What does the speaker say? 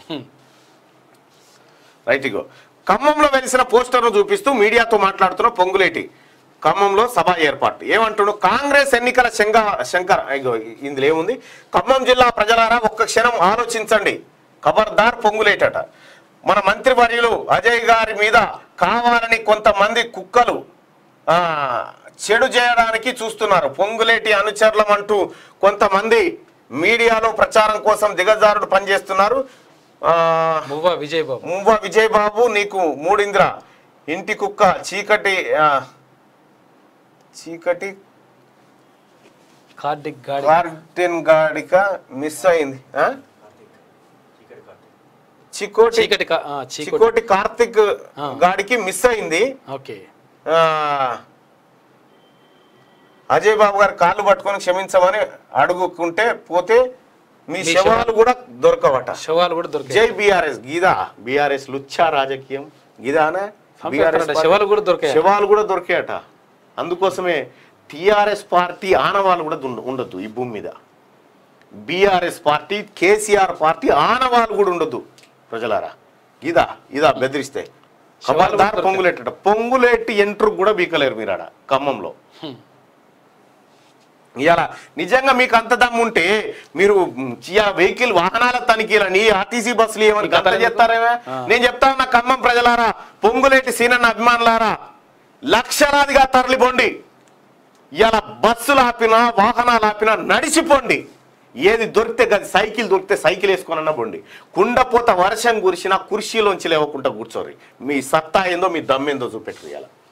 Right ఇగో ఖమ్మంలో వెలిసిన పోస్టర్ను చూపిస్తూ మీడియాతో మాట్లాడుతున్న పొంగులేటి ఖమ్మంలో సభ ఏర్పాటు ఏమంటున్నాడు కాంగ్రెస్ ఎన్నికల శంక శంకర్ ఇగో ఇందులో ఏముంది ఖమ్మం జిల్లా ప్రజలారా ఒక్క క్షణం ఆలోచించండి ఖబర్దార్ పొంగులేటట మన మంత్రివర్యులు అజయ్ గారి మీద కావాలని కొంతమంది కుక్కలు ఆ, చెడు చేయడానికి చూస్తున్నారు పొంగులేటి అనుచరులం అంటూ కొంతమంది మీడియాలో ప్రచారం కోసం దిగజారుడు పనిచేస్తున్నారు ఆ, మువ్వ విజయ్ బాబు మువ్వ విజయ్ బాబు నీకు మూడింద్ర ఇంటి కుక్క చీకటి ఆ, చీకటి కార్డిక్ గాడి గార్డెన్ గాడిక మిస్ అయింది ఆ? చికోటి చీకటి కా- ఆ, చీకటి చికోటి కార్తిక్ ఆ. గాడికి మిస్ అయింది ఓకే ఆ, అజయ్ బాబు గారు కాళ్ళు పట్టుకొని క్షమించమని అడుగుకుంటే పోతే మీ మీ శవాలు కూడా దొరకవట శవాలు కూడా దొరికాయి జై బీఆర్ఎస్ గీదా బీఆర్ఎస్ లుచ్చా రాజకీయం గీదానే బీఆర్ఎస్ అక్కడ శవాలు కూడా దొరికాయి శవాలు కూడా దొరికాయట అందుకోసమే టిఆర్ఎస్ పార్టీ ఆనవాళ్ళు కూడా ఉండ- ఉండొద్దు ఈ భూమి మీద బీఆర్ఎస్ పార్టీ కేసీఆర్ పార్టీ ఆనవాళ్ళు కూడా ఉండొద్దు ప్రజలారా ఇదా ఇదా బెదిరిస్తే శవాలు ఖబర్దార్ దొరకాయి. పొంగులేటట పొంగులేటి ఎంట్రు కూడా బీకలేరు మీరాడ ఖమ్మంలో హ్మ్. ఇవాళ నిజంగా మీకు అంత దమ్ము ఉంటే మీరు వెహికల్ వాహనాల తనిఖీలని ఆర్టీసీ బస్సులు ఏమని ఇంకా గంత తనిఖీ- చేస్తారేమే ఆ. నేను చెప్తా ఉన్నా ఖమ్మం ప్రజలారా పొంగులేటి సీనన్న అభిమానులారా లక్షలాదిగా తరలిపోండి ఇవాళ బస్సులు ఆపినా వాహనాలు ఆపినా నడిచిపోండి ఏది దొరికితే గది సైకిల్ దొరికితే సైకిల్ వేసుకొనన్నా పోండి కుండపోత వర్షం కురిసినా కుర్చీలోంచి లేవకుండా కూర్చోరి మీ సత్తా ఏందో మీ దమ్మేందో చూపెట్టు ఇవాళ